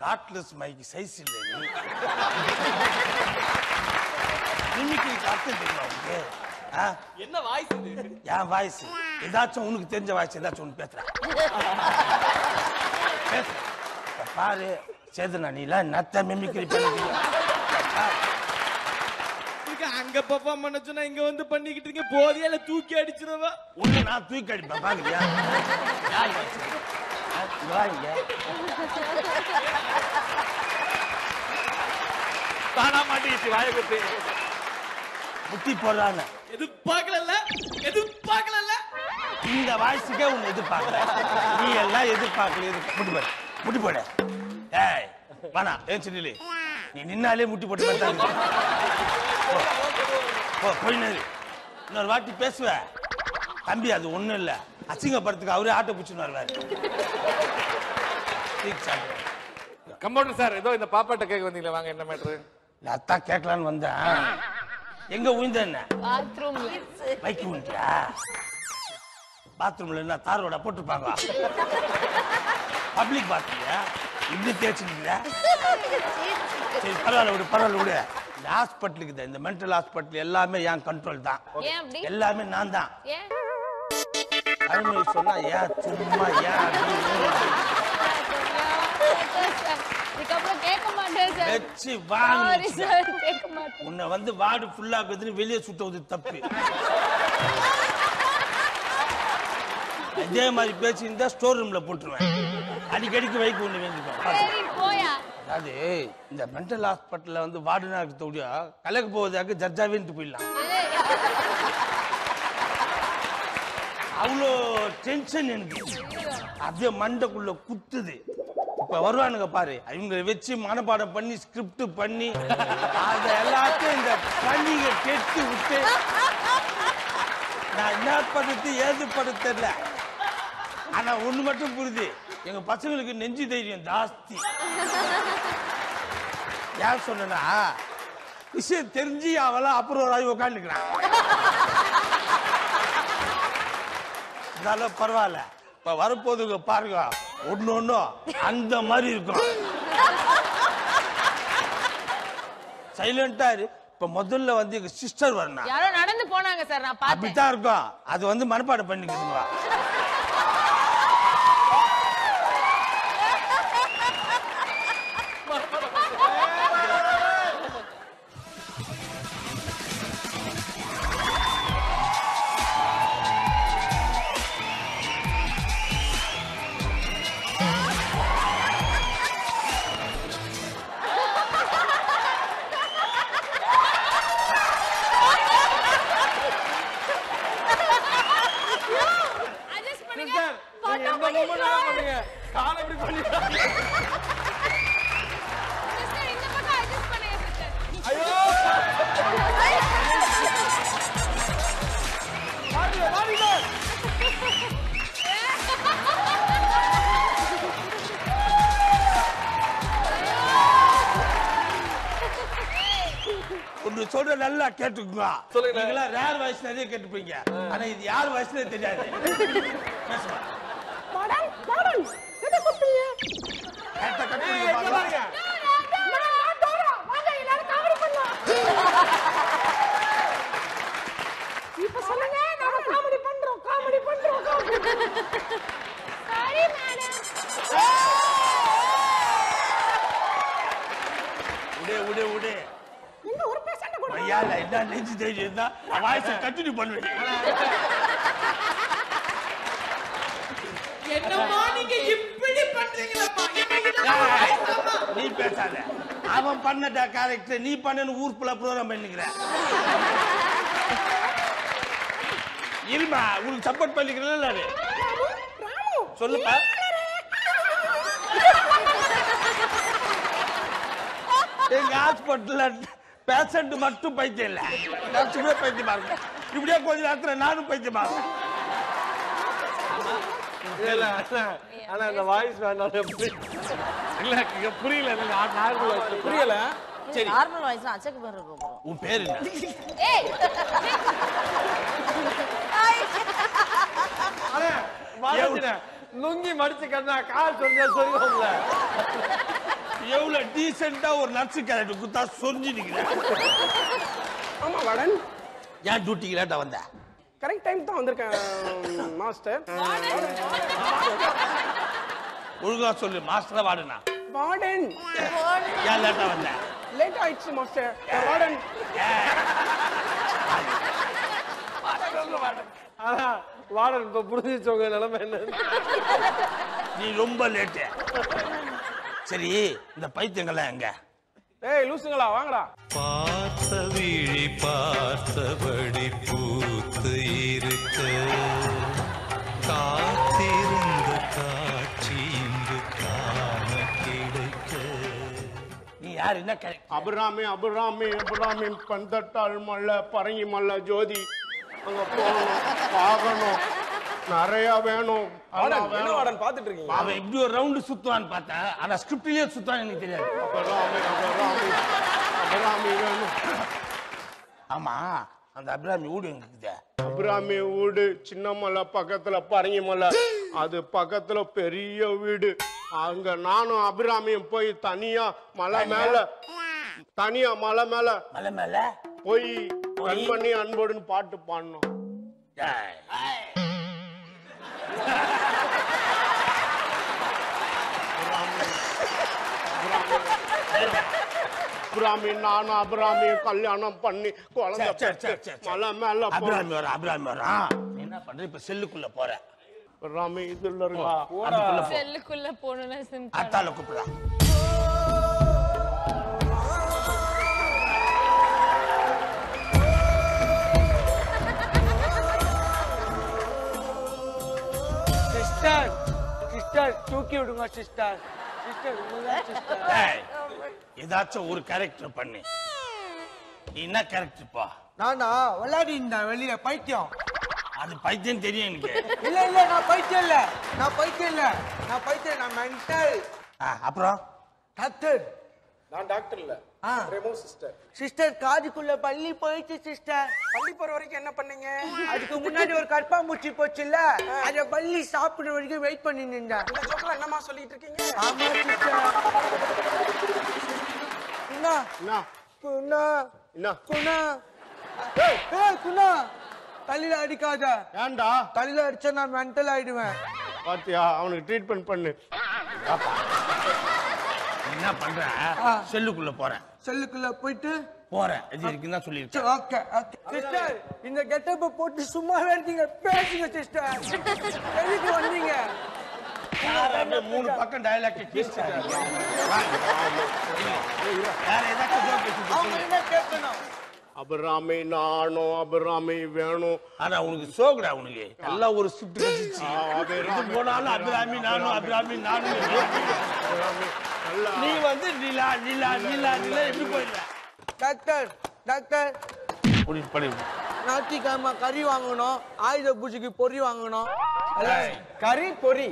Cordless மைக்கு size இல்லை நீ mimicry அர்த்தம் தெரியுமா உனக்கு ஆ? என்ன வாய்ஸ் இது என் வாய்ஸ் ஏதாச்சும் உனக்கு தெரிஞ்ச வாய்ஸ் ஏதாச்சும் ஒன்று பேசுறேன் பேசு இப்ப பாரு சேதுனா நீலாம் நத்த மிமிக்ரி பண்ணிக்கிறீங்க இதுக்கு அங்க பெர்ஃபார்ம் பண்ண சொன்னா இங்க வந்து பண்ணிக்கிட்டு இருக்கீங்க போதியால தூக்கி அடிச்சிருவா உன்னை நான் தூக்கி அடிப்பேன் பாக்குறியா யார் வாய்ஸ்? ஆ, இங்க வா இங்க. தானா மாட்டிக்கிச்சு வாயை குத்து முட்டி போடுறான்னு எதிர்பார்க்கல எதிர்பார்க்கல இந்த வாய்ஸுக்கே உன்னை எதிர்பார்க்கல நீ எல்லாம் எதிர்பார்க்கல எதிர்ப்பு முட்டி போடு முட்டி போடு ஏய் வேணா ஏன் சின்ன நீ நின்னாலே முட்டி போட்டு பார்த்தாங்க ஓ போய் நில்லு. இன்னொரு வாட்டி பேசுவ தம்பி அது ஒண்ணும் இல்ல அசிங்கப்படுறதுக்கு அவரே ஆட்டோ பிடிச்சுன்னு வருவாரு சீக் சாப்பிடு. கம்பவுண்டர் சார் ஏதோ இந்த பாப்பாட்ட கேட்க வந்தீங்களா வாங்க என்ன மேட்ரு நான் அத்தான் கேட்கலான்னு வந்தேன் எங்க உயிந்த என்ன பாத்ரூம்ல பைக் உண்டியா பாத்ரூம்ல என்ன தார் ரோட போட்டுருப்பாங்க பப்ளிக் பாத்ரூம்ல இப்படி தேய்ச்சிருக்கீங்க சரி பரவாயில்ல விடு பரவாயில்ல விடு இந்த ஹாஸ்பிட்டலுக்கு தான் இந்த மென்டல் ஹாஸ்பிட்டல் எல்லாமே என் கண்ட்ரோல் தான் ஏன் அப்படி எல்லாமே நான் தான் ஏன் அருமை சொன்னா ஏன் சும்மா ஏன் அப்படின்னு இதுக்கப்புறம் கேட்க மாட்டேன் சார் வச்சு சாரி வாங்க சார் கேட்க மாட்டேன் உன்னை வந்து வார்டு ஃபுல்லா இருக்குதுன்னு வெளியே சுட்டுவது தப்பு இதே மாதிரி பேசி இருந்தா ஸ்டோர் ரூம்ல போட்டுருவேன் அடிக்கடிக்கு வைக்க ஒண்ணு வேண்டிப்பேன் சரி போயா அதாவது இந்த மென்டல் ஹாஸ்பிட்டல்ல வந்து வார்டனா இருக்க தோடியா கலக்க போவதாக ஜட்ஜாவேன்ட்டு போயிடலாம் அவ்வளோ டென்ஷன் எனக்கு அப்படியே மண்டைக்குள்ள குத்துது இப்ப வருவானுங்க பாரு இவங்க வச்சு மனப்பாடம் பண்ணி ஸ்கிரிப்ட் பண்ணி அத எல்லாத்தையும் இந்த பள்ளிங்க கெட்டு விட்டு நான் என்ன படுத்து ஏது படுத்து தெரியல ஆனா ஒண்ணு மட்டும் புரியுது எங்க பசங்களுக்கு நெஞ்சு தைரியம் ஜாஸ்தி யார் சொன்னா விஷயம் தெரிஞ்சு அவெல்லாம் அப்புறம் ஒரு ஆகி உட்காந்துக்கிறான் இருந்தாலும் பரவாயில்ல இப்ப வரப்போதுங்க பாருங்க ஒண்ணு ஒண்ணும் அந்த மாதிரி இருக்கும் சைலண்டா இரு இப்ப முதல்ல வந்து எங்க சிஸ்டர் வரணும் யாரோ நடந்து போனாங்க சார் நான் பார்த்தேன் அப்படித்தான் இருக்கும் அது வந்து மனப்பாடம் பண்ணிக்கிறதுங்களா அட்ஜஸ்ட் பண்ணுங்க சார் நீங்க எந்த மூமெண்ட் பண்ணுங்க காலை இப்படி பண்ணிடுறாங்க சிஸ்டர் இந்த பக்கம் அட்ஜஸ்ட் பண்ணுங்க சிஸ்டர் ஐயோ வாடிங்க வாடிங்க ஒன்று சொல்ற நல்லா கேட்டுக்குங்க சொல்லுங்க. நீங்களா ரேர் வாய்ஸ் நிறைய கேட்டுப்பீங்க ஆனா இது யார் வாய்ஸ்னே தெரியாது பேசுங்க. கேட்ட கட் ஏய், பண்ணுங்க இங்க பாக்கலாம். பாருங்க சாரி மேடம் விடு விடு விடு ஐயா நான் என்ன நெஞ்சு தைரியம் தான் வாய்ஸை கண்டினியூ பண்ணுவேன் என்னம்மா நீங்க இப்படி பண்றீங்களம்மா என்ன நீ பேசாத அவன் பண்ண கேரக்டர் நீ பண்ணனு ஊர் ஃபுல்லா ப்ரோக்ராம் பண்ணிக்கிற இருமா உனக்கு சப்போர்ட் பண்ணிக்கிறேன் நானு சொல்லுப்பா எங்க ஹாஸ்பிட்டல்ல பேஷண்ட் மட்டும் பைத்தியம் இல்ல நர்ஸுமே பைத்தியமா இருக்கும் இப்படியே கொஞ்ச நேரத்துல நானும் பைத்தியமா இருக்கேன் இல்ல அண்ணா, அண்ணா இந்த வாய்ஸ் வேண்டாம் எப்படி இல்ல இங்க புரியல நீங்க நார்மல் வாய்ஸ்ல புரியல சரி நார்மல் வாய்ஸ் அச்சக்கு பேர் இருக்கும் உன் பேரு என்ன ஏய் அண்ணா மடிச்சிட்டேன் லுங்கி மடிச்சு கண்ணா கால் சொன்னா சொல்லுவோம்ல டீசெண்டா ஒரு நர்ஸு கேரக்டர் குத்தா சொரிஞ்சு நிக்கிறேன் ஆமா வார்டன் ஏன் டியூட்டிக்கு லேட்டா வந்த கரெக்ட் டைம் தான் வந்திருக்கேன் மாஸ்டர் ஒழுங்கா சொல்லு மாஸ்டரா வாடுனா வார்டன் ஏன் லேட்டா வந்த லேட் ஆயிடுச்சு மாஸ்டர் வார்டன் அதான் வாடன் இப்ப புரிஞ்சிச்சு உங்க நிலைமை என்ன நீ ரொம்ப லேட்டு சரி இந்த பைத்தியங்கள்லாம் எங்க ஏய் லூசுங்களா வாங்கடா பார்த்த விழி பார்த்தபடி பூத்து இருக்க காத்திருந்த காட்சி இங்கு காண கிடைக்க நீ யார் என்ன கேரக்டர் அபிராமி அபிராமி அபிராமி பந்தட்டாள் மல்ல பரங்கி மல்ல ஜோதி அங்க போகணும் பார்க்கணும் நிறைய வேணும் எல்லாம் வேணும் பாத்துட்டு இருக்கீங்க அவன் எப்படி ஒரு ரவுண்டு சுத்துவான்னு பார்த்தேன் ஆனா ஸ்கிரிப்ட்லயே சுத்துவான்னு எனக்கு தெரியாது அபிராமி அபிராமி அபிராமி வேணும் ஆமா அந்த அபிராமி வீடு எங்க இருக்குது அபிராமி வீடு சின்ன மலை பக்கத்துல பரங்கி மலை அது பக்கத்துல பெரிய வீடு அங்க நானும் அபிராமியும் போய் தனியா மலை மேல தனியா மலை மேல மலை மேல போய் கண்மணி அன்போடுன்னு பாட்டு பாடணும் ஏய். அபிராமி நானும் அபிராமியும் கல்யாணம் பண்ணி குழந்தை சரி, சரி, சரி, பெத்து சரி, சரி. மலை மேல போ- அபிராமி வர அபிராமி வரான் நீ என்ன பண்ற இப்ப செல்லுக்குள்ள போற அபிராமி இதுல இருக்கா அதுக்குள்ள போ செல்லுக்குள்ள போகணும்னா சிம் அத்தால கூப்பிடா சிஸ்டர் சிஸ்டர் தூக்கி விடுங்க சிஸ்டர் சிஸ்டர் சிஸ்டர் ஏய், ஏதாச்சும் ஒரு கேரக்டர் பண்ணு நீ என்ன கேரக்டர் பா நானா விளையாடி இருந்தேன் வெளியில பைத்தியம் அது பைத்தியம் தெரியும் எனக்கு இல்ல இல்ல நான் பைத்தியம் இல்ல நான் பைத்தியம் இல்ல நான் பைத்தியம் நான் மென்டல் ஆ, அப்புறம் டாக்டர் நான் டாக்டர் இல்ல ஆ ரெமோ சிஸ்டர் சிஸ்டர் காதுக்குள்ள பள்ளி போயிடுச்சு சிஸ்டர் பள்ளி போற வரைக்கும் என்ன பண்ணீங்க அதுக்கு முன்னாடி ஒரு கற்பாம்பூச்சி போச்சுல்ல அத பள்ளி சாப்பிடுற வரைக்கும் வெயிட் பண்ணி நின்றேன் இந்த ஜோக்ல என்னமா சொல்லிட்டு இருக்கீங்க ஆமா சிஸ்டர் குணா என்ன குணா என்ன குணா ஏய் ஏய், குணா தலையில அடிக்காத ஏன்டா தலையில அடிச்சா நான் மென்டல் ஆயிடுவேன் பாத்தியா அவனுக்கு ட்ரீட்மெண்ட் பண்ணு நீ என்ன பண்ற செல்லுக்குள்ள போற செல்லுக்குள்ள போயிட்டு போற இது இருக்குன்னு தான் சொல்லியிருக்கேன் ஓகே ஓகே சிஸ்டர் இந்த கெட்டப்ப போட்டு சும்மாவே இருக்கீங்க பேசுங்க சிஸ்டர் எதுக்கு வந்தீங்க யார் அப்படியே மூணு பக்கம் டயலாக் பேசிட்டாங்க வேற ஏதாச்சும் joke வச்சுட்டு அவங்க சொல்லு. என்ன கேட்கணும் அபிராமி நானும் அபிராமி வேணும் ஆனா உனக்கு சோகுடா உனக்கு எல்லாம் ஒரு ஸ்கிரிப்ட் வச்சிச்சு இது போனாலும் அபிராமி நானும் அபிராமி நானும் அபிராமி நல்லா நீ வந்து நிலா நிலா நிலா நிலா எப்படி போயிடுற டாக்டர் டாக்டர் புடி படி ஞாயிற்றுக்கிழமை கறி வாங்கணும் ஆயுத பூஜைக்கு பொறி வாங்கணும் எல்லாம் ஏய். கறி பொறி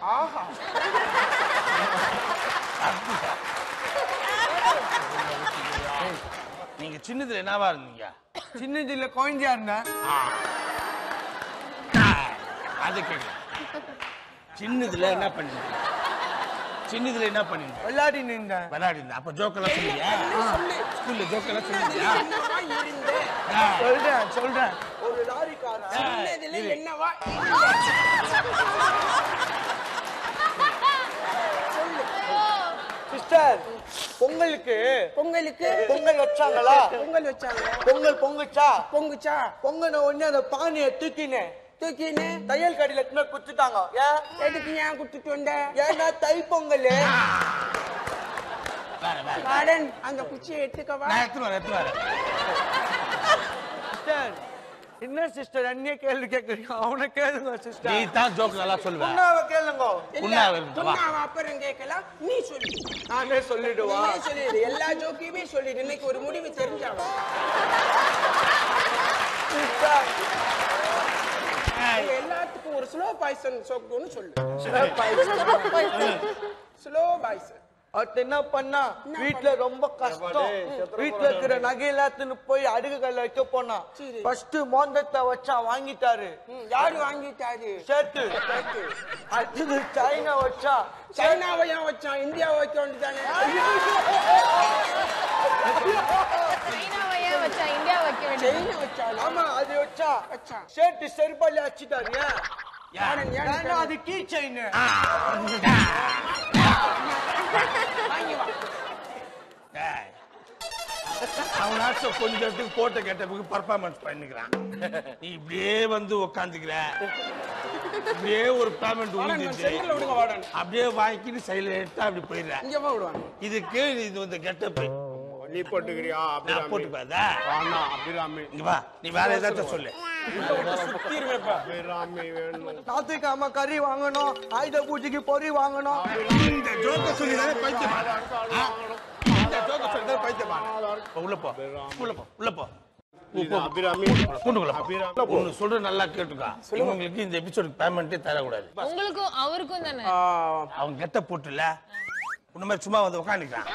நீங்க சின்னதுல என்னவா இருந்தீங்க சின்னதுல குழந்தையா இருந்தேன் அது கேட்க சின்னதுல என்ன பண்ணீங்க சின்னதுல என்ன பண்ணீங்க விளையாடி நின்றேன் விளையாடி இருந்த அப்ப ஜோக்கெல்லாம் சொல்லியா ஸ்கூல்ல ஜோக்கெல்லாம் சொல்லியா சொல்றேன் சொல்றேன் ஒரு லாரிக்காரன் என்னவா சிஸ்டர் பொங்கலுக்கு பொங்கலுக்கு பொங்கல் வச்சாங்களா பொங்கல் வச்சாங்க பொங்கல் பொங்குச்சா பொங்குச்சா பொங்கன உடனே அந்த பானையை தூக்கினேன் தூக்கின்னு தையல் கடையில எடுத்துன்னு போய் குத்துட்டாங்க ஏன் எதுக்கு ஏன் குடுத்துட்டு வந்த ஏன்னா தை பொங்கல் வேற வேற கார்டன் அந்த குச்சியை எடுத்துக்கவா நான் எடுத்துட்டு வரேன் எடுத்துட்டு வரேன் சிஸ்டர் என்ன சிஸ்டர் அண்ணிய கேள்வி கேக்குறீங்க அவனை கேளுங்க நீ சிஸ்டர் தான் ஜோக் நல்லா சொல்லுவ புண்ணாவை கேளுங்க புண்ணாவை இருக்குவா? புண்ணாவை அப்புறம் கேட்கலாம் நீ சொல்லு நானே சொல்லிடுவா நீயே சொல்லிடு எல்லா ஜோக்கையுமே சொல்லிடு இன்னைக்கு ஒரு முடிவு தெரிஞ்சாவா சிஸ்டர் எல்லாத்துக்கும் ஒரு ஸ்லோ பாய்சன் சொக்குன்னு சொல்லு ஸ்லோ பாய்சன் அது என்ன பண்ணா வீட்ல ரொம்ப கஷ்டம் வீட்ல இருக்கிற நகை எல்லாத்துன்னு போய் அடுக்கு கல்ல வைக்க போனா சரி. ஃபர்ஸ்ட் மோந்தத்தை வச்சா வாங்கிட்டாரு யாரு வாங்கிட்டாரு சேர்த்து அடுத்தது சைனா வச்சா சைனாவை ஏன் வச்சான் இந்தியாவை வைக்க வேண்டியதானே செயின் வச்சாலும் ஆமா அது வச்சா சேட்டு செருப்பாளி அச்சுட்டாரு ஏன்னா அது கீ செயின் ஏய். அவனாச்சும் கொஞ்சத்துக்கு போட்ட கேட்டப்புக்கு பர்ஃபார்மன்ஸ் பண்ணிக்கிறான் நீ இப்படியே வந்து உக்காந்துக்கிற இப்படியே ஒரு பேமெண்ட் உழுந்துச்சு சென்டர்ல விடுங்க வாடன் அப்படியே வாங்கிட்டு சைலண்டா அப்படி போயிடுற இங்க போய் விடுவாங்க இதுக்கு இது வந்து கெட்டப் நீ போட்டுக்கிறியா நான் அபிராமி போட்டுக்காதா ஆனா அபிராமி இங்க வா நீ வேற ஏதாச்சும் சொல்லு சுத்திருவேப்பா அபிராமி வேணும் ஞாயிற்றுக்கிழமை கறி வாங்கணும் ஆயுத பூஜைக்கு பொறி வாங்கணும் இந்த ஜோக்க சொல்லி தானே பைத்தியமா இந்த ஜோக்க சொல்லி தானே பைத்தியமா உள்ள போ உள்ள போ உள்ள போ இது அபிராமி பூண்டுக்குள்ள போ. அபிராமி ஒண்ணு சொல்ற நல்லா கேட்டுக்கா இவங்களுக்கு இந்த எபிசோடுக்கு பேமெண்ட்டே தரக்கூடாது உங்களுக்கும் அவருக்கும் தானே அவன் கெட்ட போட்டுல உன்ன மாதிரி சும்மா வந்து உட்காந்துக்கிறான்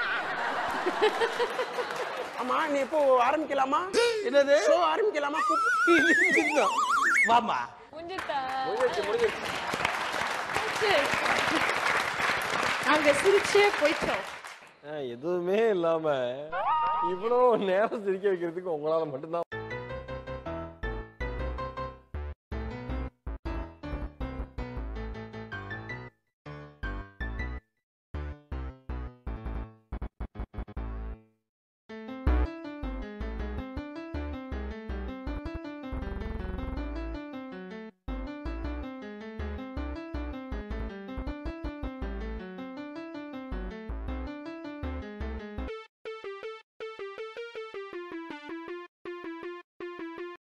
ஆமா நீ இப்போ ஆரம்பிக்கலாமா என்னது ஷோ ஆரம்பிக்கலாமா வாமா முடிஞ்சுட்டா போச்சு. நாங்க சிரிச்சே போயிட்டோம் எதுவுமே இல்லாம இவ்வளவு நேரம் சிரிக்க வைக்கிறதுக்கு உங்களால மட்டும்தான்